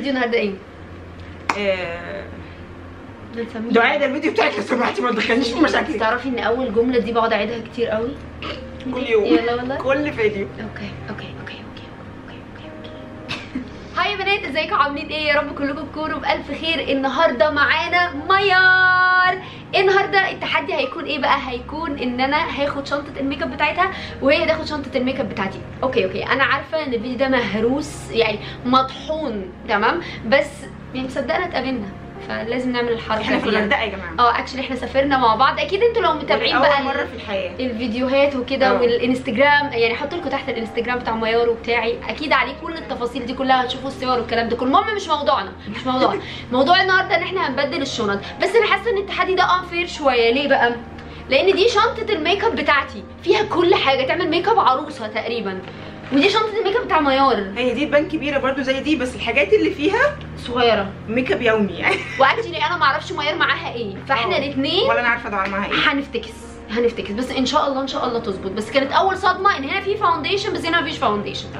الفيديو النهارده ايه؟ آه، بنسميه دعاء ده الفيديو بتاعك لو سمحتي ما تدخلنيش في مشاكل تعرفي ان اول جمله دي بقعد اعيدها كتير قوي كل يوم يلا والله كل فيديو اوكي اوكي اوكي اوكي اوكي اوكي اوكي هاي يا بنات ازيكم عاملين ايه يا رب كلكم تكونوا بالف خير النهارده معانا ميار النهارده التحدي هيكون ايه بقى هيكون ان انا هاخد شنطه الميك اب بتاعتها وهي تاخد شنطه الميك اب بتاعتي اوكي اوكي انا عارفه ان الفيديو ده مهروس يعني مطحون تمام بس يعني مصدقنا اتقابلنا فلازم نعمل الحركه احنا في دي يعني. الغردقه يا جماعه اه اكشلي احنا سافرنا مع بعض اكيد انتوا لو متابعين أول بقى مره في الحياه الفيديوهات وكده اه. والانستجرام يعني هحط لكم تحت الانستجرام بتاع ميار وبتاعي اكيد عليه كل التفاصيل دي كلها هتشوفوا الصور والكلام ده كله المهم مش موضوعنا مش موضوعنا موضوع النهارده ان احنا هنبدل الشنط بس انا حاسه ان التحدي ده انفير شويه ليه بقى لان دي شنطه الميك اب بتاعتي فيها كل حاجه تعمل ميك اب عروسه تقريبا ودي شنطه الميك اب بتاع ميار هي دي تبان كبيره برضو زي دي بس الحاجات اللي فيها صغيره ميك اب يومي يعني واكشلي انا ما اعرفش ميار معاها ايه فاحنا اه. الاثنين ولا انا عارفه دعاء معاها ايه هنفتكس هنفتكس بس ان شاء الله ان شاء الله تظبط بس كانت اول صدمه ان هنا في فاونديشن بس هنا مفيش فاونديشن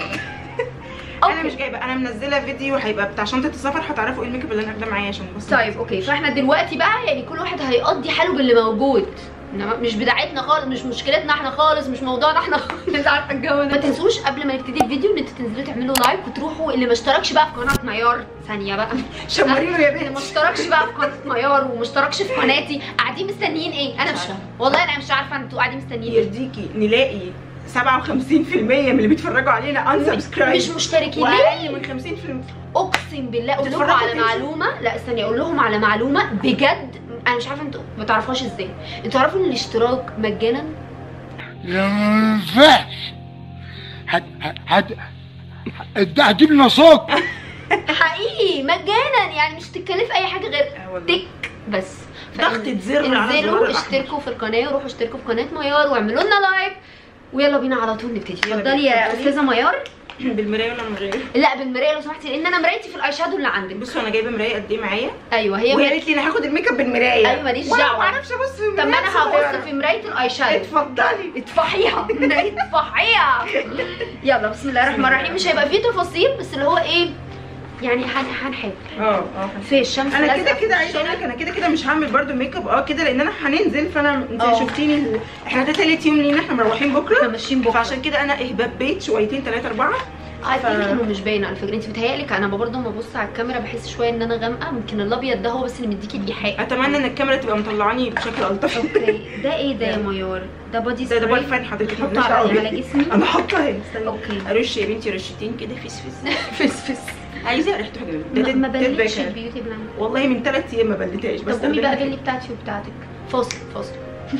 انا مش جايبه انا منزله فيديو هيبقى بتاع شنطه السفر هتعرفوا ايه الميك اب اللي انا واخداه معايا عشان بس طيب اوكي فاحنا دلوقتي بقى يعني كل واحد هيقضي حاله باللي موجود انما مش بتاعتنا خالص مش مشكلتنا احنا خالص مش موضوعنا احنا خالص انت عارفه الجو ده ما تنسوش قبل ما نبتدي الفيديو ان انتوا تنزلوا تعملوا لايك وتروحوا اللي ما اشتركش بقى في قناه ميار ثانيه بقى شمرينه يا اللي ما بنت اشتركش بقى في قناه ميار وما اشتركش في قناتي قاعدين مستنيين ايه انا مش فاهمه والله انا مش عارفه انتوا قاعدين مستنيين ايه يرضيكي نلاقي 57% من اللي بيتفرجوا علينا انسبسكرايب مش مشتركين واقل ليه من 50% اقسم بالله اقول لكم بتتفرجوا على على معلومه لا استني اقول لهم على معلومه بجد انا مش عارفه انتوا ما تعرفوهاش ازاي انتوا تعرفوا ان الاشتراك مجانا لا ما ينفعش هت هت هت هتجيب صوت حقيقي مجانا يعني مش تتكلف اي حاجه غير آه والله. تك بس ضغطة زر على الزرار انزلوا الأحمر. اشتركوا في القناه وروحوا اشتركوا في قناه ميار واعملوا لنا لايك ويلا بينا على طول نبتدي يلا اتفضلي يا بينا. اتفضلي. استاذه ميار بالمرايه ولا من غير لا بالمرايه لو سمحتي لان انا مرايتي في الاي شادو اللي عندك بصوا انا جايبه مرايه قد ايه معايا ايوه هي وهي مراية- قالت لي انا هاخد الميك اب بالمرايه أيوة، ماليش وأنا دعوة. ما اعرفش ابص في طب ما المراية انا الصغيرة. هبص في مرايه الاي شادو اتفضلي اطفحيها اطفحيها يلا بسم الله الرحمن الرحيم مش هيبقى فيه تفاصيل بس اللي هو ايه يعني هن- هنحاول اه اه في الشمس انا لازقة كده في كده عايزه اقول وشنا. لك انا كده كده مش هعمل برضو ميك اب اه كده لان انا هننزل فانا انت اه. شفتيني ال- احنا ده تالت يوم لينا احنا مروحين احنا بكره ماشيين بكره فعشان كده انا اهباب بيت شويتين ثلاثه اربعه اي ف- ثينك انه مش باين على فكره انت بتهيألك انا برضه لما ببص على الكاميرا بحس شويه ان انا غامقه يمكن الابيض ده هو بس اللي مديكي الايحاء اتمنى ان الكاميرا تبقى مطلعاني بشكل الطف اوكي ده ايه ده يا ميار ده بادي ده ده سبراي بقى فان حضرتك حطه مالناش على- دعوة بيه. على جسمي؟ انا حاطه اهي استني اوكي ارش يا بنتي رشتين كده فس فس فس فس عايزه ريحته حلوه ده ما- ما ده- ده بلتش الباكر. البيوتي بلاند والله من ثلاث ايام ما بلتهاش بس طب قومي بقى ده- باللي بتاعتي وبتاعتك فاصل فاصل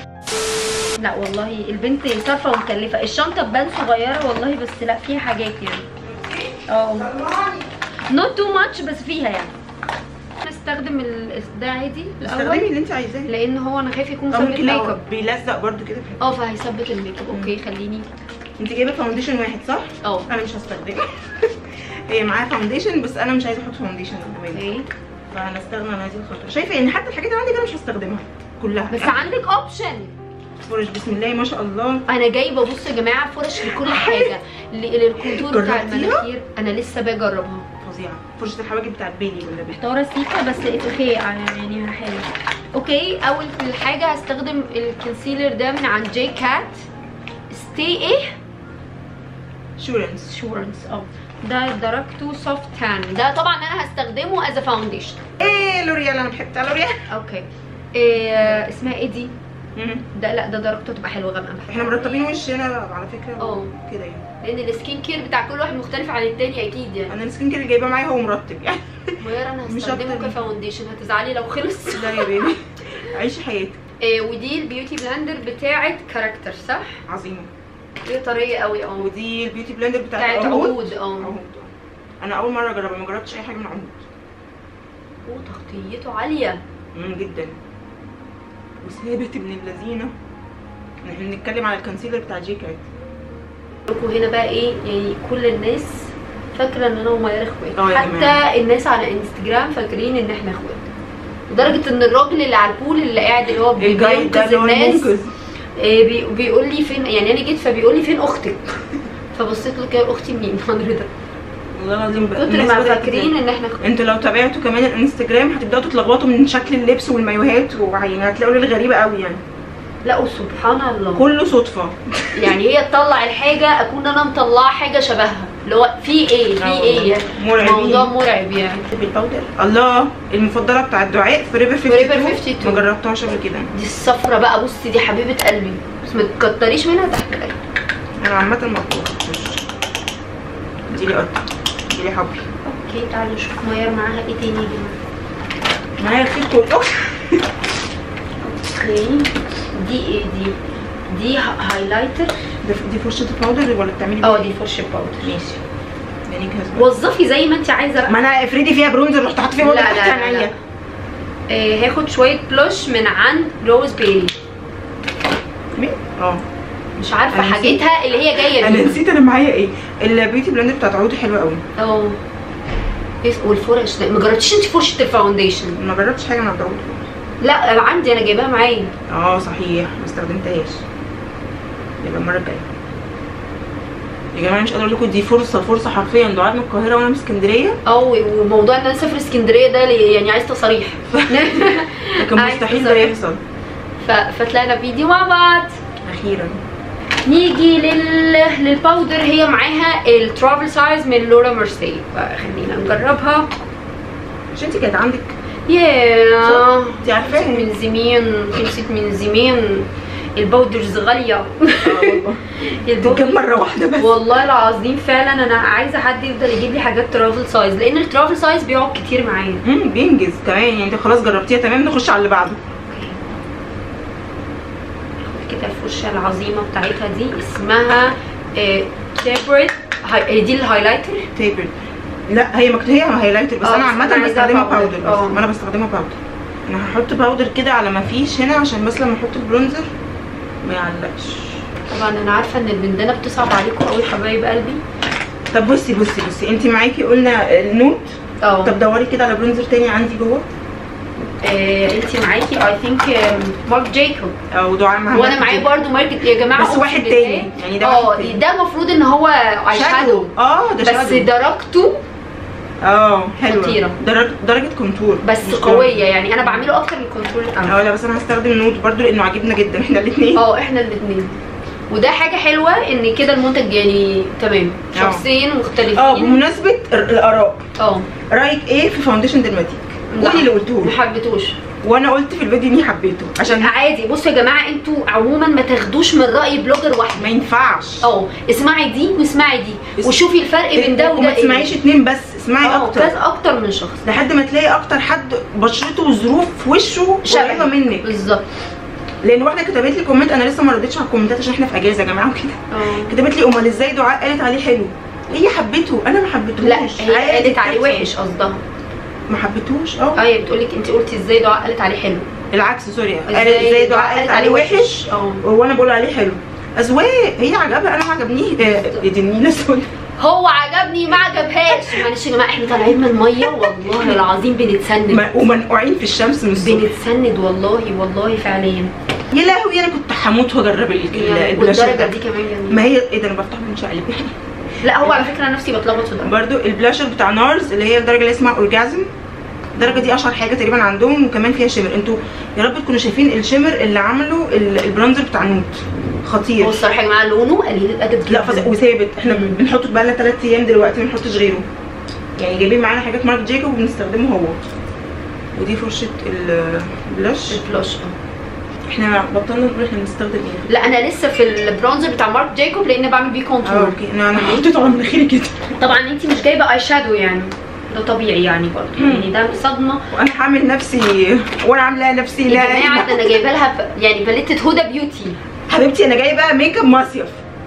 لا والله البنت صارفه ومكلفه الشنطه تبان صغيره والله بس لا فيها حاجات يعني اه نوت تو ماتش بس فيها يعني نستخدم ال- ده عادي استخدمي الاول اللي انت عايزاه لان هو انا خايف يكون أو مثبت ممكن ميك لو اب بيلزق برضو كده في اه فهيثبت الميك اب اوكي خليني انت جايبه فاونديشن واحد صح؟ اه انا مش هستخدمه هي معاها فاونديشن بس انا مش عايزه احط فاونديشن كمان اوكي فهنستغنى عن هذه الخطوه شايفه ان حتى الحاجات اللي عندي انا مش هستخدمها كلها بس عندك اوبشن فرش بسم الله ما شاء الله انا جايبه بصوا يا جماعه فرش لكل حاجه ل- للكونتور بتاع جربتيها؟ المناخير انا لسه باجربها فظيعه فرشه الحواجب بتاعت بيلي ولا بيلي محتاره سيكا بس اوكي يعني هحاول اوكي اول حاجه هستخدم الكونسيلر ده من عند جي كات ستي ايه شورنس شورنس اه ده درجته سوفت تان ده طبعا انا هستخدمه از فاونديشن ايه لوريال انا بحب بتاع لوريال اوكي إيه اسمها ايه دي مهم. ده لا ده درجته تبقى حلوه غامقه احنا مرتبين وشنا على فكره اه. كده يعني لان السكين كير بتاع كل واحد مختلف عن التاني اكيد يعني انا السكين كير اللي جايباه معايا هو مرتب يعني ميار انا مش هستخدمه أكتر. كفاونديشن هتزعلي لو خلص لا يا بيبي عيشي حياتك إيه ودي البيوتي بلندر بتاعه كاركتر صح؟ عظيمه هي طريه قوي اه ودي البيوتي بلندر بتاعت بتاعت عهود عود اه عهود انا اول مره اجربها ما جربتش اي حاجه من عهود وتغطيته عاليه مم، جدا وثابت ابن اللذينه احنا بنتكلم على الكونسيلر بتاع جي كات لكم هنا بقى ايه يعني كل الناس فاكره ان انا وميار اخوات اه يا حتى جماعة. الناس على انستجرام فاكرين ان احنا اخوات لدرجه ان الراجل اللي على البول اللي قاعد اللي هو الجايد ده بينقذ اللي هو الناس المنقذ إيه بي بيقول لي فين يعني انا جيت فبيقول لي فين اختك فبصيت له كده اختي منين حضرتك والله العظيم بقى كتر الناس ما بدأت فاكرين تزهق. ان احنا انتوا لو تابعتوا كمان الانستجرام هتبداوا تتلخبطوا من شكل اللبس والمايوهات ويعني هتلاقوا ليله غريبه قوي يعني لا وسبحان الله كله صدفه يعني هي تطلع الحاجه اكون انا مطلعه حاجه شبهها اللي هو في ايه في آه ايه والله. يعني مرعبين. موضوع مرعب يعني بالباودر الله المفضله بتاع الدعاء فريفر 52 Forever 52. ما جربتهاش قبل كده دي الصفرة بقى بصي دي حبيبه قلبي بس ما تكتريش منها تحت القلب انا عامه ما بطلبش دي لي قطه دي لي حبري اوكي تعالوا نشوف ميار معاها ايه تاني يا جماعه معايا الخيط كله اوكي دي ايه دي دي ه- هايلايتر ده دي فرشه الباودر ولا بتعملي اه دي فرشه باودر ماشي يعني جهاز وظفي زي ما انت عايزه بقى ما انا افرضي فيها برونزر رحت حاطه فيها لا باودر لا تحت لا, لا. عينيا آه هاخد شويه بلوش من عند روز بيري مين؟ اه مش عارفه أنا نسيت. حاجتها اللي هي جايه انا بيها نسيت انا معايا ايه البيوتي بلندر بتاعت عودي حلوه قوي اه إيه- والفرش ده ما جربتيش انت فرشه الفاونديشن ما جربتش حاجه من عند عودي لا أنا عندي انا جايباها معايا اه صحيح ما استخدمتهاش يبقى المره الجايه يا جماعه مش قادره اقول لكم دي فرصه فرصه حرفيا دعاء من القاهره وانا من اسكندريه اه وموضوع ان انا اسافر اسكندريه ده لي- يعني عايز تصاريح لكن عايز مستحيل ده تصريح. يحصل ف- فطلعنا فيديو مع بعض اخيرا نيجي لل... للباودر هي معاها الترافل سايز من لورا ميرسي فخلينا نجربها مش انت كانت عندك ياه انت عارفاها من زمان خلصت من زمان الباودرز غالية اه والله تتجاب مره واحده بس والله العظيم فعلا انا عايزه حد يفضل يجيب لي حاجات ترافل سايز لان الترافل سايز بيقعد كتير معايا امم بينجز كمان يعني انت خلاص جربتيها تمام نخش على اللي بعده كده الفرشه العظيمه بتاعتها دي اسمها تيبرت دي الهايلايتر تيبل لا هي مكتوب هي هايلايتر بس اه، انا بس عامه أنا عايزاها بستخدمها باودر. باودر اه. بس ما انا بستخدمها باودر انا هحط باودر كده على ما فيش هنا عشان بس لما احط البرونزر ما يعلقش طبعا انا عارفه ان البندانه بتصعب عليكم قوي حبايب قلبي طب بصي بصي بصي انت معاكي قلنا النوت اه طب دوري كده على برونزر تاني عندي جوه انت معاكي اي ثينك مارك جايكوب او دعاء معاها وانا معايا برضو ماركت يا جماعه بس أقسم واحد بالله. تاني، يعني ده اه واحد تاني. ده المفروض ان هو اي شادو اه ده بس شادو درجته اه حلوه خطيرة. درجه درجه كونتور بس مش قويه يعني انا بعمله اكتر من الكنترول درجة. بتاعنا اه لا بس انا هستخدم نوت برضو لانه عاجبنا جدا احنا الاثنين اه احنا الاثنين وده حاجه حلوه ان كده المنتج يعني تمام اه. شخصين اه مختلفين بمناسبه ال- الاراء اه رايك ايه في فاونديشن درماتيك لا. قولي اللي قلته ما حبيتوش وانا قلت في الفيديو اني حبيته عشان عادي بصوا يا جماعه انتوا عموما ما تاخدوش من راي بلوجر واحد ما ينفعش اه اسمعي دي واسمعي دي اس- وشوفي الفرق بين ده وده وما تسمعيش اتنين بس اسمعي اه اكتر كذا اكتر من شخص لحد ما تلاقي اكتر حد بشرته وظروف في وشه شبهي. قريبه منك بالظبط لان واحده كتبت لي كومنت انا لسه ما ردتش على الكومنتات عشان احنا في اجازه يا جماعه وكده اه كتبت لي امال ازاي دعاء قالت عليه حلو هي حبته انا ما حبيتهوش لا هي عادي قالت عليه بتحصل. وحش قصدها ما حبيتهوش اه اه هي بتقول لك انت قلتي ازاي دعاء قالت عليه حلو العكس سوري قالت ازاي دعاء قالت عليه وحش اه وانا بقول عليه حلو اذواق هي عجبها انا ما عجبنيش آه، دي النيله سوري هو عجبني ما عجبهاش معلش يا جماعه احنا طالعين من الميه والله العظيم بنتسند م- ومنقوعين في الشمس من الصبح بنتسند والله والله فعليا يا لهوي انا كنت هموت واجرب ال- ال- يعني البلاشر والدرجه ده دي كمان جميله ما هي ايه ده انا بفتح من شقلب لا هو على فكره أنا نفسي بتلخبط في ده برضو البلاشر بتاع نارز اللي هي الدرجه اللي اسمها اورجازم الدرجه دي اشهر حاجه تقريبا عندهم وكمان فيها شimmer انتوا يا رب تكونوا شايفين الشimmer اللي عمله ال- البرونزر بتاع نوت خطير هو الصراحه يا جماعه لونه قليل الادب لا جدا. فظيع وثابت احنا بنحطه بقالنا 3 ايام دلوقتي ما بنحطش غيره يعني جايبين معانا حاجات مارك جيكوب وبنستخدمه هو ودي فرشه البلاش البلاش اه احنا بطلنا نقول احنا بنستخدم ايه لا انا لسه في البرونزر بتاع مارك جايكوب لان بعمل بيه اه كونتور اوكي انا انا حطيته على مناخيري كده طبعا انت مش جايبه اي شادو يعني ده طبيعي يعني برضه يعني ده صدمه وانا هعمل نفسي وانا عامله نفسي يا لا جماعه ده انا جايبه لها ف- يعني باليتة هدى بيوتي حبيبتي انا جايبه ميك اب مصيف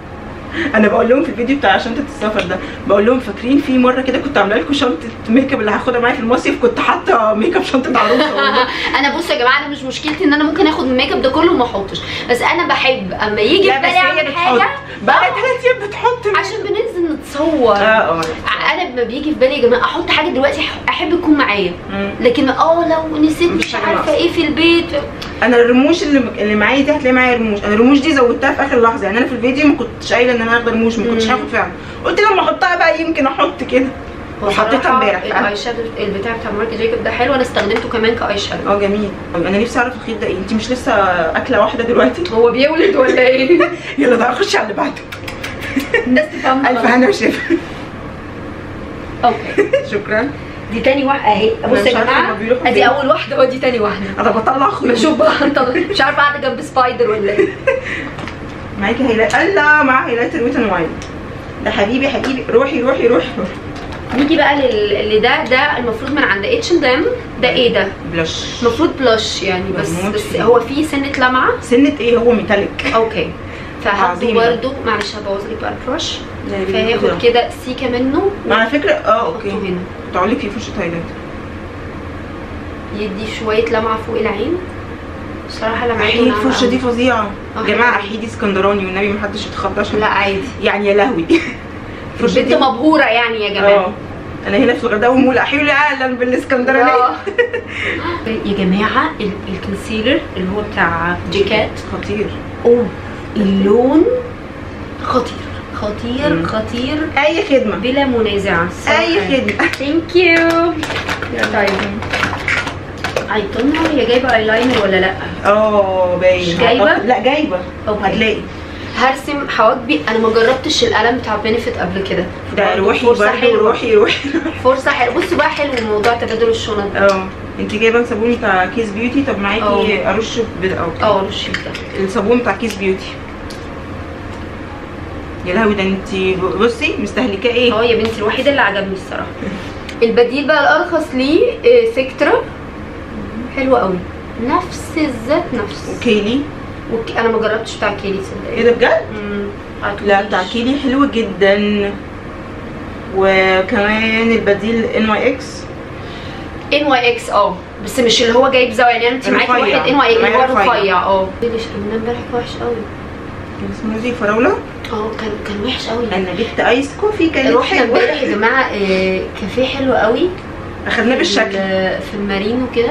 انا بقول لهم في الفيديو بتاع شنطه السفر ده بقول لهم فاكرين في مره كده كنت عامله لكم شنطه ميك اب اللي هاخدها معايا في المصيف كنت حاطه ميك اب شنطه عروسه والله. انا بصوا يا جماعه انا مش مشكلتي ان انا ممكن اخد الميك اب ده كله وما احطش بس انا بحب اما يجي في لا بس بالي هي اعمل بتحط حاجه بقى آه. ثلاث ايام بتحط عشان بننزل نتصور اه اه انا لما بيجي في بالي يا جماعه احط حاجه دلوقتي أح- احب يكون معايا مم. لكن اه لو نسيت مش مش حاجة عارفه ناقصة. ايه في البيت انا الرموش اللي اللي معايا دي هتلاقي معايا رموش انا الرموش دي زودتها في اخر لحظه يعني انا في الفيديو ما كنتش قايله ان انا هاخد رموش ما كنتش مم. هاخد فعلا قلت لما احطها بقى يمكن احط كده هو وحطيتها صراحة امبارح الاي شادو البتاع بتاع مارك جايكوب ده حلو انا استخدمته كمان كاي شادو اه جميل انا نفسي اعرف الخيط ده ايه انت مش لسه اكله واحده دلوقتي هو بيولد ولا ايه؟ يلا ده نخش على اللي بعده الناس تفهم الف غلط. هنا وشفا اوكي شكرا دي تاني واحده اهي بص مش يا عارفة جماعه هما بيروحوا ادي فين. اول واحده ودي تاني واحده انا بطلع خيوط بشوف بقى انت مش عارفه قاعده جنب سبايدر ولا ايه معاكي هيلايت الله مع هيلايتر ويت اند واين ده حبيبي حبيبي روحي روحي روحي نيجي بقى لل- لده ده المفروض من عند اتش اند ام ده ايه ده؟ بلاش المفروض بلاش يعني بس بموت بس فيه. هو فيه سنه لمعه سنة ايه هو ميتاليك اوكي فهاخده عظيم ده. برده معلش هبوظ لك بقى البرش لا، فهاخد كده سيكه منه على فكرة اه واحطه اوكي هنا تقول لك في فرشة هايلايت يدي شويه لمعه فوق العين بصراحه لمعته احيي ناعمة الفرشة دي أوي. فظيعة آه، يا جماعة حلوة. احيي دي اسكندراني والنبي محدش يتخضى عشان لا عادي يعني يا لهوي الفرشة البنت دي مبهوره يعني يا اه جماعه انا هنا في الغردقة ومول احيي لي اهلا بالاسكندرانية آه. يا جماعه ال- الكونسيلر اللي هو بتاع جيكات خطير اوه اللون خطير خطير مم. خطير اي خدمة بلا منازع اي خدمة ثانك يو طيب ايقونها هي جايبه ايلاينر ولا لا اه باين مش جايبة؟ أعتقد- لا جايبة أوكي. هتلاقي هرسم حواجبي انا ما جربتش القلم بتاع بنفيت قبل كده ده برضه روحي فرصه برضه حلوه روحي روحي فرصه حلوه بصوا بقى حلو موضوع تبادل الشنط ده اه انت جايبه الصابون بتاع كيس بيوتي طب معاكي اه. ارش بد او اه الشيك ده الصابون بتاع كيس بيوتي يا لهوي ده انت بصي مستهلكاه ايه اه يا بنتي الوحيده اللي عجبني الصراحه البديل بقى الارخص ليه آه، سيكترا حلو قوي نفس الذات نفس وكيلي وك... انا ما جربتش بتاع كيلي ايه تصدقي ده بجد مم، عطوليش. لا بتاع كيلي حلو جدا وكمان البديل ان واي اكس ان واي اكس اه بس مش اللي هو جايب زاويه يعني انت معاكي الرفيع. واحد ان واي اللي هو معايا رفيع. رفيع اه اللي شربناه امبارح كان وحش قوي سموزي فراوله اه كان كان وحش قوي انا جبت ايس كوفي كانت رحنا حلوه امبارح يا جماعه آه، كافيه حلو قوي اخدناه بالشكل في- في المارينو كده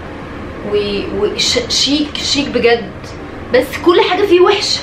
وشيك شيك بجد بس كل حاجه فيه وحشه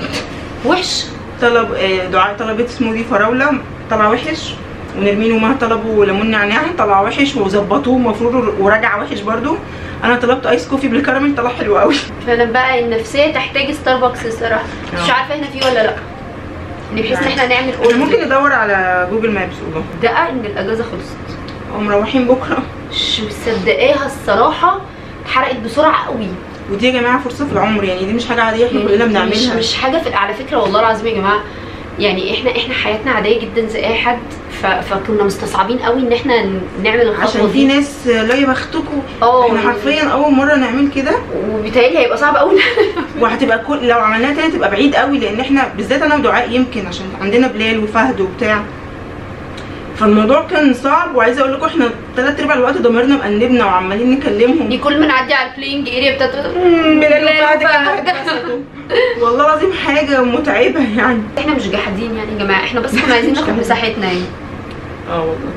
وحش طلب آه، دعاء طلبت سموذي فراوله طلع وحش ونرمين وما طلبوا ليمون نعناع طلع وحش وظبطوه المفروض ورجع وحش برضو انا طلبت ايس كوفي بالكراميل طلع حلو قوي فانا بقى النفسيه تحتاج ستاربكس الصراحه مش اه. عارفه هنا فيه ولا لا بحيث ان احنا نعمل احنا ممكن اوردر ندور على جوجل مابس والله ده ان الاجازه خلصت ومروحين بكره مش مصدقاها الصراحه اتحرقت بسرعه قوي ودي يا جماعه فرصه في العمر يعني دي مش حاجه عاديه احنا كلنا مش بنعملها مش حاجه في على فكره والله العظيم يا جماعه يعني احنا احنا حياتنا عاديه جدا زي اي حد ف... فكنا مستصعبين قوي ان احنا ن- نعمل الخطوه عشان في دي ناس لا يا بختكم اه احنا حرفيا اول مره نعمل كده وبالتالي هيبقى صعب قوي وهتبقى كل لو عملناها تاني تبقى بعيد قوي لان احنا بالذات انا ودعاء يمكن عشان عندنا بلال وفهد وبتاع فالموضوع كان صعب وعايزه اقول لكم احنا ثلاث ارباع الوقت ضميرنا مأنبنا وعمالين نكلمهم دي كل ما نعدي على البلاينج اريا بتاعت بلال وفهد كانوا وفهد. هيتبسطوا. والله العظيم حاجه متعبه يعني احنا مش جحدين يعني يا جماعه احنا بس كنا عايزين مش ناخد جحدين. مساحتنا يعني اه والله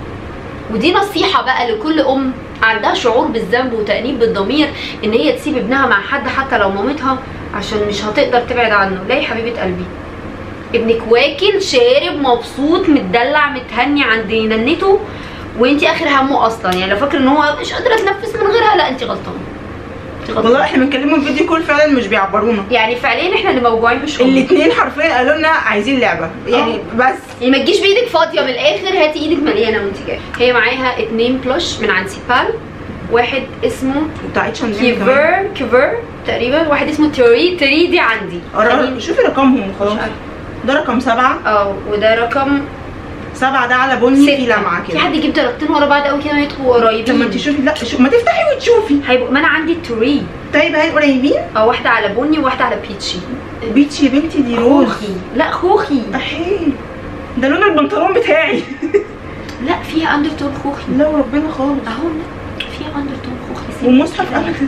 ودي نصيحه بقى لكل ام عندها شعور بالذنب وتأنيب بالضمير ان هي تسيب ابنها مع حد حتى لو مامتها عشان مش هتقدر تبعد عنه لا يا حبيبه قلبي ابنك واكل شارب مبسوط متدلع متهني عند ننته وانتي اخر همه اصلا يعني لو فاكر ان هو مش قادره اتنفس من غيرها لا انت غلطانه انت غلطانه والله احنا بنكلمهم فيديو كول فعلا مش بيعبرونا يعني فعليا احنا اللي موجوعين مش هم الاثنين حرفيا قالوا لنا عايزين لعبه يعني بس يعني ما تجيش بايدك فاضيه من الاخر هاتي ايدك مليانه وانت جايه هي معاها اتنين بلوش من عند سيبال واحد اسمه بتاع اتش اند ام كمان كيفر كيفر تقريبا واحد اسمه تري تري دي عندي قرر- خليني- شوفي رقمهم وخلاص مش عارفة. ده رقم سبعة اه وده رقم سبعة ده على بني في ستة لمعة في كده حد يجيب درجتين ورا بعض قوي كده يدخلوا قريبين طب ما انت شوفي لا شو ما تفتحي وتشوفي هيبقوا ما انا عندي تري طيب هاي قريبين اه واحده على بني وواحده على بيتشي بيتش يا بنتي دي روز خوخي لا خوخي احي ده لون البنطلون بتاعي لا فيها اندرتون خوخي لا وربنا خالص اهو لا فيها اندرتون خوخي سيب والمصحف كده. قبل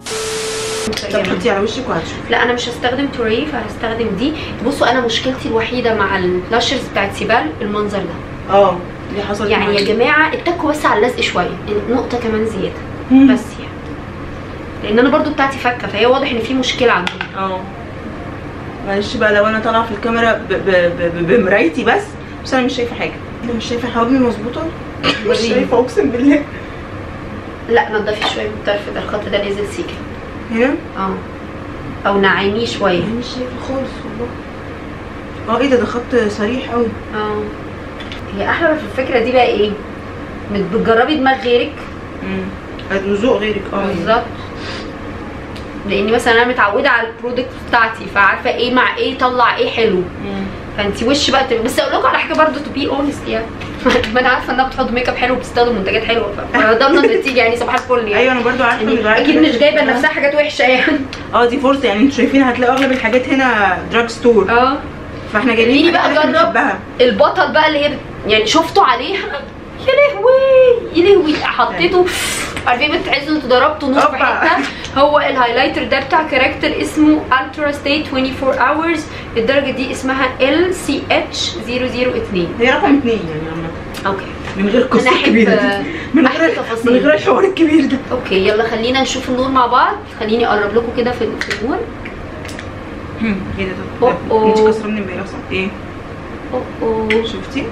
طب حطي على وشك وهتشوفي لا انا مش هستخدم توري فهستخدم دي بصوا انا مشكلتي الوحيده مع البلاشرز بتاعت سيبال المنظر ده اه دي حصلت يعني معايا. يا جماعه اتكوا بس على اللزق شويه نقطه كمان زياده مم. بس يعني لان انا برضو بتاعتي فكه فهي واضح ان في مشكله عندهم اه معلش بقى لو انا طالعه في الكاميرا ب- ب- ب- ب- بمرايتي بس بس انا مش شايفه حاجه انا مش شايفه حواجبي مظبوطه مش وريني. شايفه اقسم بالله لا نضفي شويه من الطرف ده الخط ده نزل سيكه هنا اه او نعيميه شويه انا مش شايفه خالص والله اه ايه ده ده خط صريح قوي اه هي احلى في الفكره دي بقى ايه بت- بتجربي دماغ غيرك امم وذوق غيرك اه بالظبط لاني مثلا انا متعوده على البرودكت بتاعتي فعارفه ايه مع ايه طلع ايه حلو مم. فانت وش بقى تبقى بس اقول لكم على حاجه برضه تو بي اونست يعني ما انا عارفه انها بتحط ميك اب حلو وبتستخدم منتجات حلوه فضمن النتيجه يعني صباح الفل يعني ايوه انا برضو عارفه يعني إن بعد اكيد كده مش جايبه شفتها. لنفسها حاجات وحشه يعني اه دي فرصه يعني انتوا شايفين هتلاقوا اغلب الحاجات هنا دراج ستور اه فاحنا خليني جايبين بقى حاجات احنا أجرب. بنحبها البطل بقى اللي هي بت... يعني شفته عليها يا لهوي يا لهوي حطيته عارفين بتحسوا انتوا ضربتوا نص في أوبا. حته هو الهايلايتر ده بتاع كاركتر اسمه الترا ستي 24 hours الدرجه دي اسمها ال سي اتش 002 هي رقم اتنين يعني عامه اوكي من غير القصه أنا أحب- الكبيره دي من أحب غير التفاصيل. من غير الحوار الكبير ده اوكي يلا خلينا نشوف النور مع بعض خليني اقرب لكم كده في في النور هم، ايه ده أوه ده أوه. انت كسره من امبارح صح ايه أوه أوه. شفتي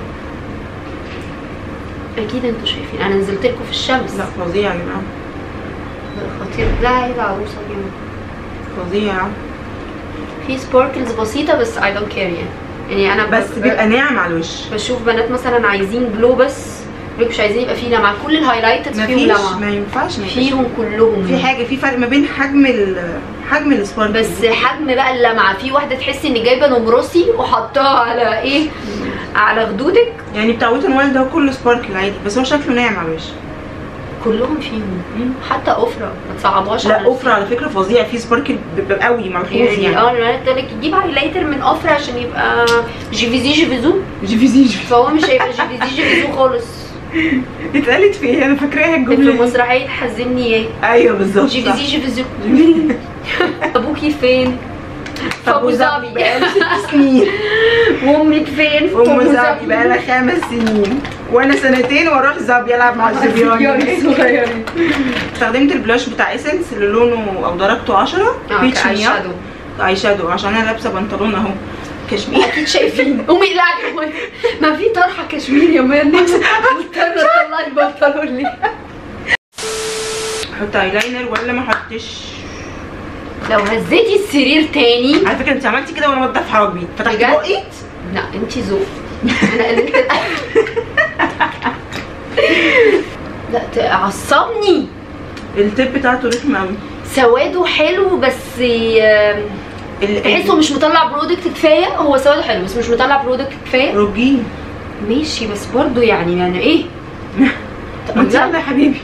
اكيد انتوا شايفين انا نزلت لكم في الشمس لا فظيع يا جماعه خطير لا هي العروسه دي فظيع في سباركلز بسيطه بس اي دونت كير يعني يعني انا بس ب- بيبقى ناعم على الوش بشوف بنات مثلا عايزين جلو بس يقولك مش عايزين يبقى فيه لمعه كل الهايلايترز فيهم مفيش لمعه ما ينفعش ما يبقاش فيهم كلهم في حاجه في فرق ما بين حجم ال حجم السبارك بس حجم بقى اللمعه في واحده تحسي ان جايبه نمرسي وحطاها على ايه على خدودك يعني بتاع ويت وايلد ده كله سباركل عادي بس هو شكله ناعم على الوش كلهم فيهم حتى افرا ما تصعبهاش لا على اوفر على فكره فظيع في سباركل بيبقى قوي ملحوظ يعني يعني اه انا قلت لك تجيب هايلايتر من افرا عشان يبقى جيفيزي جيفيزو جيفيزي فهو مش هيبقى جيفيزي جيفيزو خالص اتقالت في ايه انا فاكراها في الجمله دي. مسرحيه حزني ايه ايوه بالظبط صح. جيفيزي جيفيزو ابوكي فين في ابو ظبي بقاله ست سنين وامك فين في ام ظبي بقالها خمس سنين وانا سنتين واروح ظبي العب مع الصبيان صغيرين استخدمت البلاش بتاع اسنس اللي لونه او درجته 10 بيتش اي مياه شادو اي شادو عشان انا لابسه بنطلون اهو كشمير اكيد شايفين قومي اقلعي ما في طرحه كشمير يا مان مضطره اطلع البنطلون ليه احط ايلاينر ولا ما احطش لو هزيتي السرير تاني على فكره انت عملتي كده وانا بنضف حواجبي فتحت بجد؟ بقي لا انت ذوق انا قللت لا تعصبني التيب بتاعته رخم قوي سواده حلو بس آم، ال- تحسه مش مطلع برودكت كفايه هو سواده حلو بس مش مطلع برودكت كفايه رجيه ماشي بس برضو يعني يعني ايه طب ما انت لا، يلا يا حبيبي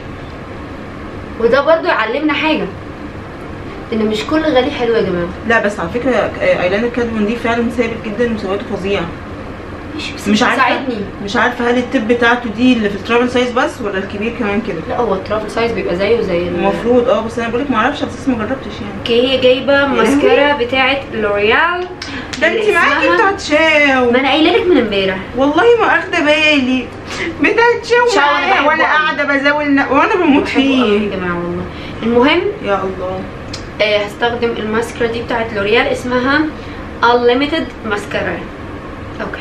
وده برضو يعلمنا حاجه ان مش كل غالي حلو يا جماعه لا بس على فكره آه، ايلاينر كادمون دي فعلا ثابت جدا وسواته فظيع ماشي بس مش عارفه ساعدني مش عارفه هل التيب بتاعته دي اللي في الترافل سايز بس ولا الكبير كمان كده لا هو الترافل سايز بيبقى زيه زي ال- المفروض اه بس انا بقولك ما اعرفش بس ما جربتش يعني اوكي هي جايبه ماسكارا بتاعه لوريال ده انت معاكي بتاعت شاو ما انا قايله لك من امبارح والله ما اخده بالي بتاعت شاو شاو أنا معايا بحبه وانا أوي. قاعده بزاول ن- وانا بموت بحبه قوي فيه يا جماعه والله المهم يا الله آه هستخدم الماسكارا دي بتاعت لوريال اسمها Unlimited ماسكارا اوكي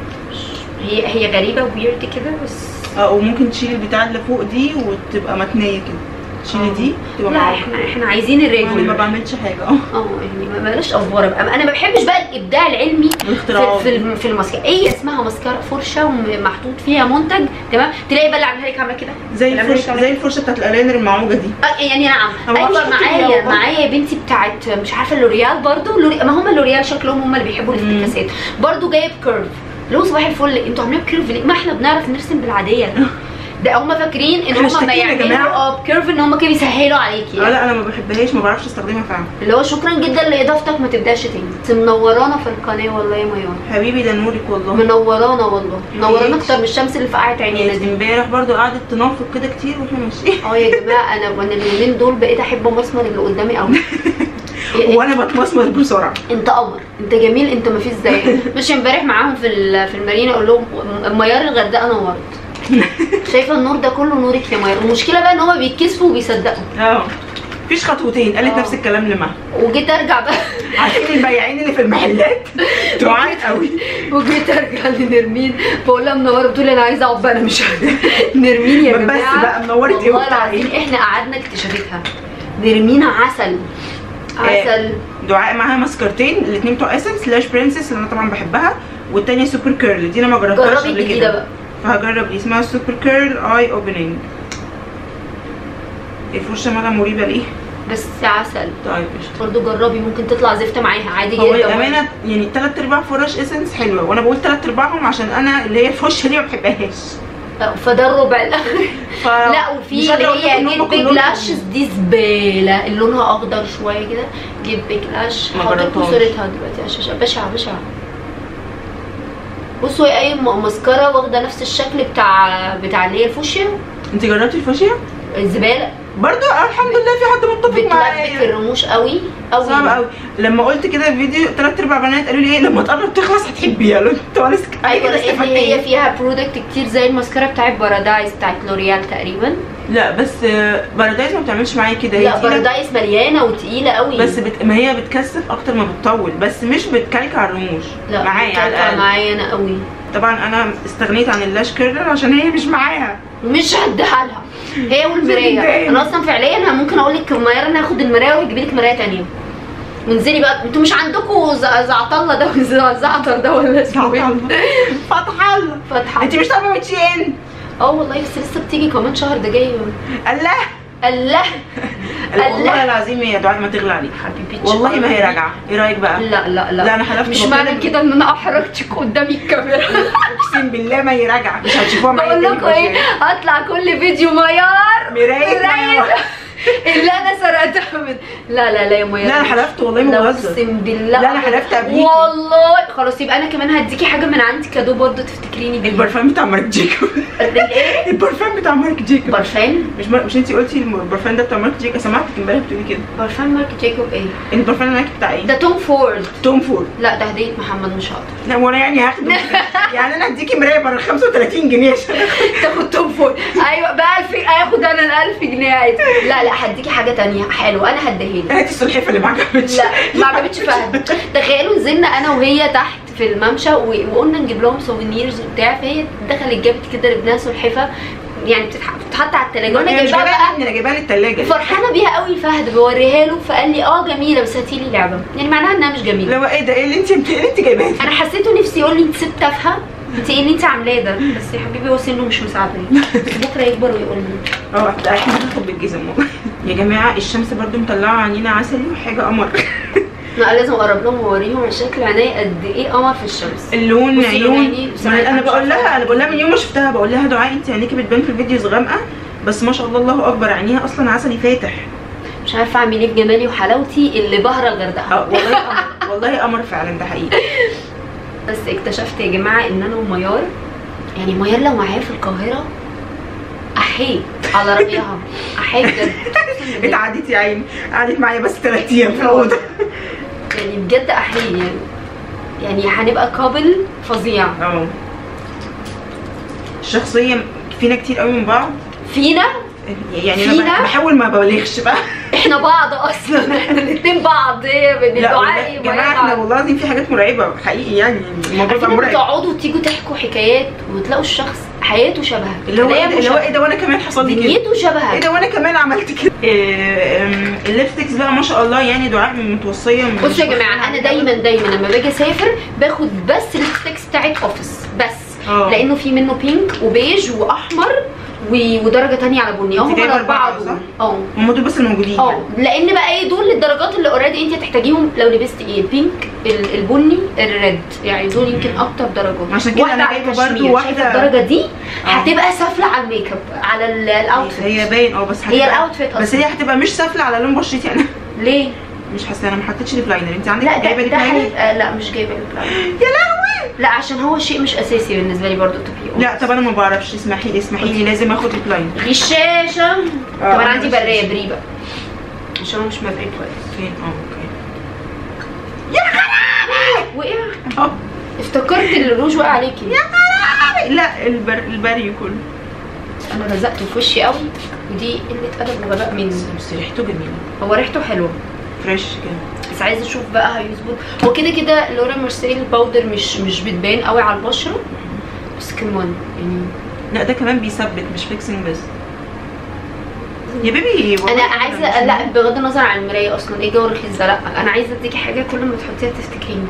هي هي غريبه ويرد كده بس اه وممكن تشيلي البتاع اللي فوق دي وتبقى متنيه كده تشيلي دي تبقى لا معاها احنا احنا عايزين انا ما الريجولر بعملش حاجه اه اه يعني ما بلاش افوره بقى انا ما بحبش بقى الابداع العلمي في الاختراعات في, الم- في الماسكارا ايه اسمها ماسكارا فرشه ومحطوط فيها منتج تمام تلاقي بقى اللي عاملها لك عامله كده زي اللي عاملها لك الفرشه عاملة زي الفرشه بتاعت الايلاينر المعوجه دي آه، يعني نعم أنا ايوه معرفش كده معايا والله. معايا يا بنتي بتاعت مش عارفه لوريال برضو لوري... ما هم لوريال شكلهم هم اللي بيحبوا الافتكاسات برضو جايب كيرف اللي هو صباح الفل انتوا عاملين كيرف ليه؟ ما احنا بنعرف نرسم بالعاديه ده هم فاكرين ان إحنا هم اشتكينا ما يا يعملوا جماعة. اه بكيرف ان هم كده بيسهلوا عليكي اه لا انا ما بحبهاش ما بعرفش استخدمها فعلا اللي هو شكرا جدا لاضافتك ما تبداش تاني انت منورانا في القناه والله يا ميار حبيبي ده نورك والله منورانا والله منورانا حبيبتي. اكتر من الشمس اللي فقعت عينينا دي امبارح برضو قعدت تنافق كده كتير واحنا ماشيين اه يا جماعه انا وانا اليومين دول بقيت احب مسمر اللي قدامي قوي وانا بتمسمر بسرعه انت قمر انت جميل انت ما فيش زيك مش امبارح معاهم في ال- في المارينا اقول لهم ميار الغردقه نورت شايفه النور ده كله نورك يا ميار المشكله بقى ان هما بيتكسفوا وبيصدقوا اه مفيش خطوتين قالت آه. نفس الكلام لمها وجيت ارجع بقى عارفين البياعين اللي في المحلات دعاء قوي وجيت ارجع لنرمين بقول لها منوره بتقول لي انا عايزه اقعد بقى انا مش قادرة. نرمين يا بس جماعه بقى منورت إيه والله وبتاع العظيم إيه؟ احنا قعدنا اكتشافتها نرمين عسل عسل دعاء معاها ماسكارتين الاثنين بتوع اسنس لاش برنسس اللي انا طبعا بحبها والتانية سوبر كيرل دي انا ما جربتهاش جربي قبل الجديده كده بقى فهجرب دي اسمها سوبر كيرل اي اوبننج الفرشه مالها مريبه ليه؟ بس عسل طيب قشطة. برضه جربي ممكن تطلع زفته معاها عادي هو جدا الامانه يعني تلات ارباع فرش اسنس حلوه وانا بقول تلات ارباعهم عشان انا اللي هي الفرشه دي ما بحبهاش آه، فده الربع الاخر ف... لا مش وفي قادرة اللي أقول لكم إن هي هم جيب بيج كلهم لاشز دي زباله اللي لونها اخضر شويه كده جيب بيج لاش ما هحط لكم جربتهاش. صورتها دلوقتي على الشاشه بشعه بشعه بصوا هي اي م- مسكره واخده نفس الشكل بتاع بتاع اللي هي الفوشيا انت جربتي الفاشيه؟ الزباله برضو آه، الحمد لله في حد متفق بتلبك معايا الرموش قوي قوي صعب قوي لما قلت كده في فيديو تلات ارباع بنات قالوا لي ايه لما تقرب تخلص هتحبيها قالوا انت وانا سكت ايوه كده لان استفدت هي ايه فيها برودكت كتير زي الماسكارا بتاعت بارادايس بتاعت لوريال تقريبا لا بس آه، بارادايس ما بتعملش معايا كده هي لا تقيلة، بارادايس مليانه وتقيله قوي بس بت... ما هي بتكثف اكتر ما بتطول بس مش بتكلك على الرموش لا معايا على بتنفع الاقل معايا انا قوي طبعا انا استغنيت عن اللاش كيرلر عشان هي مش معايا مش هديها لها هي والمرايه صدقني. انا اصلا فعليا انا ممكن اقول لك ميار انا هاخد المرايه وهجيب لك مرايه تانية وانزلي بقى انتوا مش عندكم ز- زعطله ده ولا زعتر ده ولا اسمه ايه فتح الله فتحه انت مش طالبه من شي ان اه والله بس لسه بتيجي كمان شهر ده جاي الله الله والله الله العظيم يا دعاء ما تغلى عليك حبيبتي والله ما هي راجعه ايه رايك بقى لا لا لا لا، أنا حلفت مش ربنا معنى ب- كده ان انا احرجتك قدامي الكاميرا اقسم بالله ما هي راجعه مش هتشوفوها معايا بقول تاني لكم ايه هطلع كل فيديو ميار مراية ميار. اللي انا سرقتها من لا لا لا يا ميار لا انا حلفت والله ما لا بهزر اقسم بالله لا، أنا حلفت قبليكي. والله خلاص يبقى انا كمان هديكي حاجه من عندي كادو برضه تفتكريني بيه البرفان بتاع مارك جيكوب ايه البرفان بتاع مارك جيكوب برفان مش مار... مش انت قلتي البرفان ده بتاع مارك جيكوب سمعتك امبارح بتقولي كده برفان مارك جايكوب ايه البرفان اللي معاكي بتاع ايه ده توم فورد توم فورد لا ده هديه محمد مش هقدر لا وانا يعني هاخده يعني انا هديكي مرايه بره 35 جنيه عشان تاخد توم فورد ايوه ب 1000 هاخد انا ال 1000 جنيه عادي لا لا هديكي حاجه تانية حلوه انا هديها لك هاتي السلحفه اللي ما عجبتش لا ما عجبتش فهد تخيلوا نزلنا انا وهي تحت في الممشى و- وقلنا نجيب لهم سوفينيرز وبتاع فهي دخلت جابت كده لابنها سلحفه يعني بتتح- بتتحط على التلاجه وانا انا مش جايباها جايباها بقى لي، انا جايباها للثلاجه فرحانه بيها قوي فهد بوريها له فقال لي اه جميله بس هاتي لي لعبه يعني معناها انها مش جميله لو ايه ده ايه اللي انت ايه اللي انت جايباه انا حسيته نفسي يقول لي انت ست تافهه انت ايه اللي انت عاملاه ده بس يا حبيبي هو سنه مش مساعدني بس بكره يكبر ويقول لي اه لا احنا هناخد بالجزم يا جماعه الشمس برضو مطلعه عنينا عسلي وحاجه قمر لا لازم اقرب لهم واوريهم شكل عينيا قد ايه قمر في الشمس اللون بصي عيون عيني، ما سمعت انا أنا بقول مش لها عارفة. انا بقول لها من يوم ما شفتها بقول لها دعاء انت عينيكي بتبان في الفيديوز غامقه بس ما شاء الله الله اكبر عينيها اصلا عسلي فاتح مش عارفه اعمل ايه بجمالي وحلاوتي اللي بهره الغردقه اه والله قمر والله قمر فعلا ده حقيقي بس اكتشفت يا جماعه ان انا وميار يعني ميار لو معايا في القاهره احيي على رايها احيي بجد أقسم بالله. اتعدت يا عيني قعدت معايا بس ثلاث ايام في الاوضه يعني بجد احيي يعني يعني هنبقى كابل فظيع اه الشخصيه فينا كتير قوي من بعض فينا يعني انا فينا؟ بحاول ما ببالغش بقى احنا بعض اصلا احنا الاتنين بعض ايه بين لا والله الدعاء يا جماعه احنا والله العظيم في حاجات مرعبه حقيقي يعني الموضوع بقى عارفين مرعب بتقعدوا تيجوا تحكوا حكايات وتلاقوا الشخص حياته شبهك اللي هو خلايا ايه ده اللي هو مشابهة. ايه ده وانا كمان حصل لي كده دنيته ايه شبهك ده وانا كمان عملت كده إيه، أم، الليبستكس بقى ما شاء الله يعني دعاء متوصيه مش بصوا يا جماعه بخيلة انا عليها. دايما دايما لما باجي اسافر باخد بس الليبستكس بتاعت اوفيس بس اه. لانه في منه بينك وبيج واحمر و- ودرجه تانية على بني انت هم جايبة الاربعه أربعة، دول صح؟ اه هم دول بس الموجودين اه لان بقى ايه دول الدرجات اللي اوريدي انت هتحتاجيهم لو لبستي ايه البينك ال- البني الريد يعني دول يمكن اكتر درجات عشان كده واحدة أنا على جايبة الكشمير. برضو واحدة- شايفة الدرجه دي اه. هتبقى سافله على الميك اب على ال- الاوتفيت هي باين اه بس هي هتبقى- الاوتفيت بس اصلا هي هتبقى مش سافله على لون بشرتي انا ليه؟ مش حاسه انا ما حطيتش ليب لاينر انت عندك لا ده جايبه ليب ده لاينر هيبقى لا مش جايبه ليب لاينر يا لهوي لا عشان هو شيء مش اساسي بالنسبه لي برضو تو لا طب انا ما بعرفش اسمحي لي اسمحي لي لازم اخد ليب لاينر دي الشاشه طب اه، انا عندي بس- بريه بري بقى عشان هو مش مبري كويس فين اه اوكي وقع اه افتكرت الروج وقع عليكي لا البر... البري كله انا لزقته في وشي قوي ودي قله ادب وغباء مني بس ريحته جميله هو ريحته حلوه فريش كده بس عايزه اشوف بقى هيظبط هو كده كده لورا مارسيل الباودر مش مش بتبان قوي على البشره بس كمان يعني لا ده كمان بيثبت مش فيكسنج بس يا بيبي والله انا أنا عايزه مش- لا بغض النظر عن المرايه اصلا ايه جو رخيص ده لا انا عايزه اديكي حاجه كل ما تحطيها تفتكريني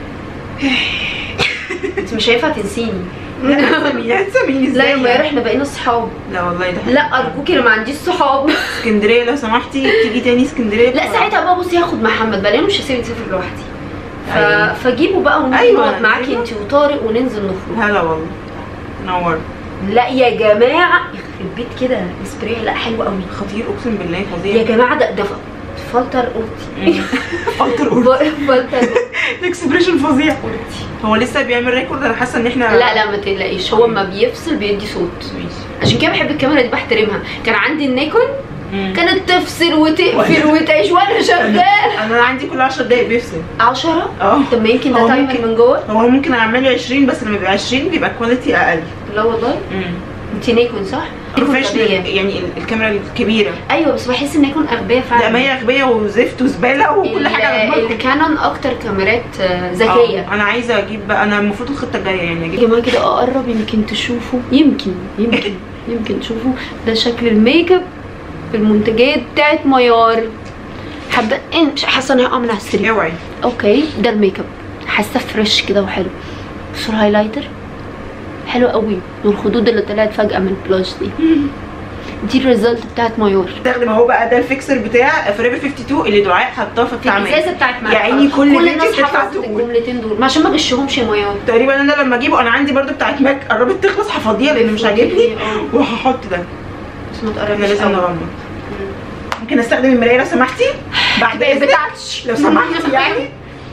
انت مش هينفع تنسيني لا هتسميني هتسميني لا ازاي يا ماير يعني؟ احنا بقينا صحاب لا والله ده لا ارجوكي انا ما عنديش صحاب اسكندريه لو سمحتي تيجي تاني اسكندريه لا ساعتها بقى بصي هاخد محمد بقى لانه مش هسيب نسافر لوحدي ف... أيوة. فجيبه بقى ونيجي أيوة، نقعد معاكي أيوة. انت وطارق وننزل نخرج هلا والله نور لا يا جماعه يخرب بيت كده سبراي لا حلو قوي خطير اقسم بالله يا فظيع جماعه ده ده فلتر اوضتي فلتر أورتي. فلتر اكسبريشن فظيع اوضتي هو لسه بيعمل ريكورد انا حاسه ان احنا لا لا ما تقلقيش هو ما بيفصل بيدي صوت ماشي عشان كده بحب الكاميرا دي بحترمها كان عندي النيكون مم. كانت تفصل وتقفل وتعيش وانا شغال انا عندي كل 10 دقايق بيفصل 10 اه طب ما يمكن ده هو تايمر ممكن. من جوه هو ممكن اعمله 20 بس لما بيبقى 20 بيبقى كواليتي اقل لا والله انت نيكون صح؟ نيكون بروفيشنال غبية. يعني ال- الكاميرا الكبيره ايوه بس بحس ان نيكون اغبياء فعلا لا ما هي اغبيه وزفت وزباله وكل حاجه على ال- دماغهم. الكانون اكتر كاميرات آه، ذكيه آه، انا عايزه اجيب بقى انا المفروض الخطه الجايه يعني يا اجيب جماعه كده اقرب يمكن تشوفوا يمكن يمكن يمكن تشوفوا ده شكل الميك اب في المنتجات بتاعت ميار حابه إيه، مش حاسه ان هي من على السرير اوعي اوكي ده الميك اب حاسه فريش كده وحلو بصوا الهايلايتر حلو قوي والخدود اللي طلعت فجاه من البلاش دي دي الريزلت بتاعت ميار استخدم اهو بقى ده الفيكسر بتاع فريبر 52 اللي دعاء حطاه في في بتاع ماك. الازازه بتاعت ماك يا عيني كل كل بنت الناس بتطلع حفظت تقول. الجملتين دول ما عشان ما غشهمش يا ميار تقريبا انا لما اجيبه انا عندي برضو بتاعت ماك قربت تخلص هفضيها لان مش عاجبني آه. وهحط ده بس ما احنا تقربش لسه قوي. نغمض ممكن استخدم المرايه لو سمحتي بعد اذنك بتاعتش لو سمحتي يعني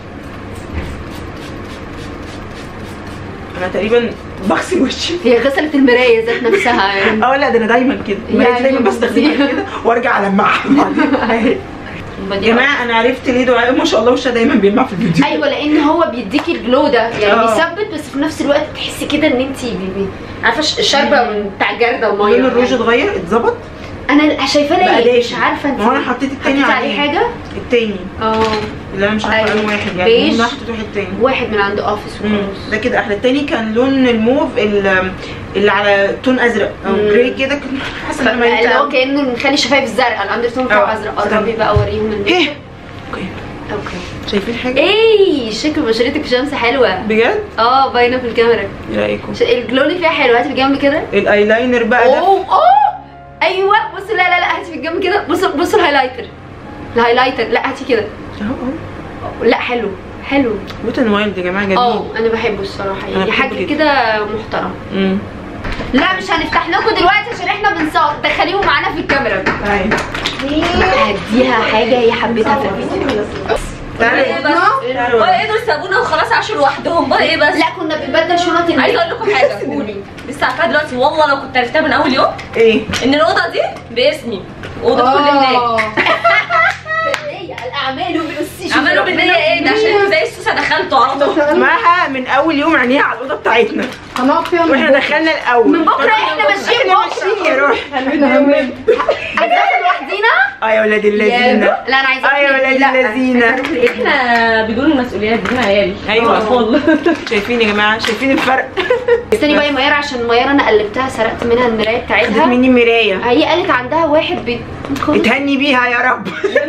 انا تقريبا بغسل وشي هي غسلت المرايه ذات نفسها يعني اه لا ده انا دايما كده المرايه يعني دايما بستخدمها كده وارجع المعها بعدين. يا جماعه انا عرفت ليه دعاء ما شاء الله وشها دايما بيلمع في الفيديو ايوه لان هو بيديكي الجلو ده يعني آه. بيثبت بس في نفس الوقت تحسي كده ان انت عارفه ش- شاربه من بتاع جرده وميه لون الروج يعني. اتغير اتظبط انا شايفاه بقى ليه مش دافي. عارفه انت ما هو انا حطيت التاني حطيتي عليه عليه. حاجه التاني اه اللي انا مش عارفه أيوة. انه واحد يعني بيج. مين حطيت واحد تاني واحد من عند اوفيس مم. وخلاص ده كده احلى التاني كان لون الموف ال- اللي على تون ازرق او مم. جراي كده كنت حاسه ان انا اللي هو ميتة. كانه مخلي الشفايف الزرقاء الاندرتون بتاعه آه. ازرق قربي بقى اوريهم الميك ايه اب. اوكي اوكي شايفين حاجه ايه شكل بشرتك في شمس حلوه بجد اه باينه في الكاميرا ايه رايكم ش- الجلو اللي فيها حلو هاتي في الجنب كده الايلاينر بقى ده اوه اوه ايوه بصوا لا لا لا هاتي في الجنب كده بصوا بصوا الهايلايتر الهايلايتر لا هاتي كده اهو اهو لا حلو حلو ويت اند وايلد يا جماعه جميل اه انا بحبه الصراحه أنا يعني بحبه حاجه جدا. كده محترم امم لا مش هنفتح لكم دلوقتي عشان احنا بنصور دخليهم معانا في الكاميرا ايوه هديها حاجه هي حبيتها في الفيديو تعالوا ايه بس تعالوا. بقى ايه دول سابونا وخلاص عاشوا لوحدهم بقى ايه بس لا كنا بنبدل شنط الناس عايزه اقول لكم حاجه قولي لسه عارفاها دلوقتي والله لو كنت عرفتها من اول يوم ايه ان الاوضه دي باسمي اوضه كل هناك الاعمال بالسيشن عملوا بالنيه ايه ده عشان زي السوسه دخلتوا على طول اسمها من اول يوم عينيها على الاوضه بتاعتنا هنقعد فيها من واحنا بكرة. دخلنا الاول من بكره احنا ماشيين احنا بكره ماشيين يا روح قلبنا همين هنروح لوحدينا اه يا ولاد اللذينه لا انا عايزه اه يا ولاد اللذينه احنا بدون المسؤوليات دي عيال أيوة. اطفال شايفين يا جماعه شايفين الفرق استني بقى يا ميار عشان ميار انا قلبتها سرقت منها المرايه خدت بتاعتها مني مرايه هي قالت عندها واحد بي اتهني بيها يا رب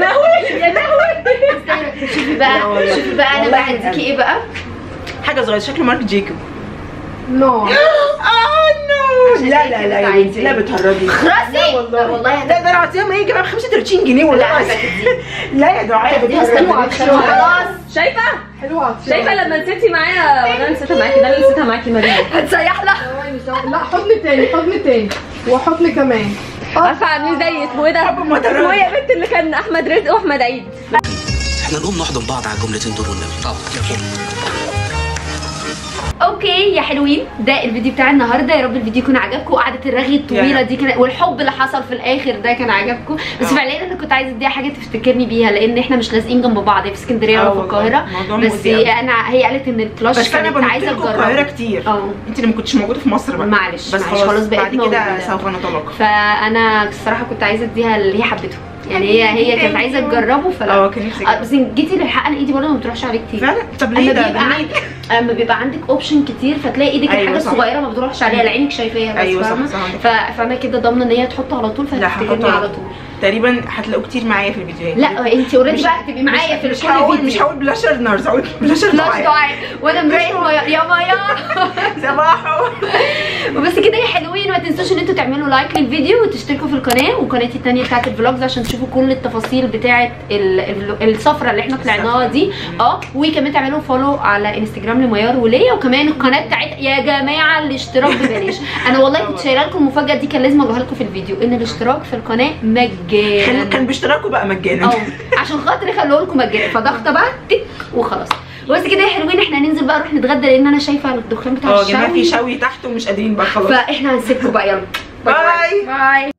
شوفي بقى لا والله. شوفي بقى انا والله بقى هديكي ايه بقى حاجه صغيره شكله مارك جيكوب نو اه نو عشان لا هي لا كده لا يا عايزة بنتي لا إيه؟ بتهرجي خراسي لا والله لا والله لا ده انا اعطيهم ايه كمان 35 جنيه لا ولا هتدي لا يا دعاء دي استنوا بتهرجي خلاص شايفه حلوة عطية. شايفه لما نسيتي معايا وانا نسيتها معاكي ده اللي نسيتها معاكي مريم هتسيح لها ثواني ثواني لا حضن تاني حضن تاني وحضن كمان عارفه عاملين زي اسمه ايه ده حب مدرج. اسمه ايه يا بنت اللي كان احمد رزق واحمد عيد احنا نقوم نحضن بعض على الجملتين دول والنبي طب اوكي يا حلوين ده الفيديو بتاع النهارده يا رب الفيديو يكون عجبكم قعده الرغي الطويله يا. دي كان والحب اللي حصل في الاخر ده كان عجبكم بس آه. فعليا انا كنت عايزه اديها حاجه تفتكرني بيها لان احنا مش لازقين جنب بعض هي في اسكندريه آه ولا في والله، القاهره الموضوع بس مؤذي أوي. انا هي قالت ان الكلاش بس انا كانت بنط عايزه لكم القاهره تجربه كتير اه انت اللي ما كنتش موجوده في مصر بقى معلش بس معلش خلاص, خلاص بقيت بعد كده موجودة. سوف نتلاقى فانا الصراحه كنت عايزه اديها اللي هي حبته يعني هي هي كانت عايزه تجربه فلا اه كان نفسي آه، كده. بس جيتي للحق انا ايدي برضه ما بتروحش عليه كتير فعلا طب اما ليه ده بيبقى عندك اما بيبقى عندك اوبشن كتير فتلاقي ايدك أيوة الحاجه صح. الصغيره ما بتروحش عليها لا عينك شايفاها بس أيوة صح، فاهمة؟ صح، عندك ف- فانا كده ضامنه ان هي تحطه على طول لا فهتفتكرني هحطه على طول تقريبا هتلاقوا كتير معايا في الفيديوهات لا انت اوريدي مش- بقى هتبقي معايا في مش كل هقول فيديو. مش هقول بلاشر نارز هقول بلاشر فلاش دعاء دعاء وانا مرايه ميار يا ميار صباحو وبس كده يا حلوين ما تنسوش ان انتوا تعملوا لايك للفيديو وتشتركوا في القناه وقناتي التانية بتاعت الفلوجز عشان تشوفوا كل التفاصيل بتاعت ال- ال- السفره اللي احنا طلعناها دي اه وكمان تعملوا فولو على انستجرام لميار وليا وكمان القناه بتاعت يا جماعه الاشتراك ببلاش انا والله كنت شايله لكم المفاجاه دي كان لازم اقولها لكم في الفيديو ان الاشتراك في القناه مجانا كان كان باشتراكه بقى مجانا اه عشان خاطر يخلوه لكم مجانا فضغطه بقى تك وخلاص بس كده يا حلوين احنا هننزل بقى نروح نتغدى لان انا شايفه الدخان بتاع اه يا جماعه في الشوي شوي تحت ومش قادرين بقى خلاص فاحنا هنسيبكم بقى يلا باي باي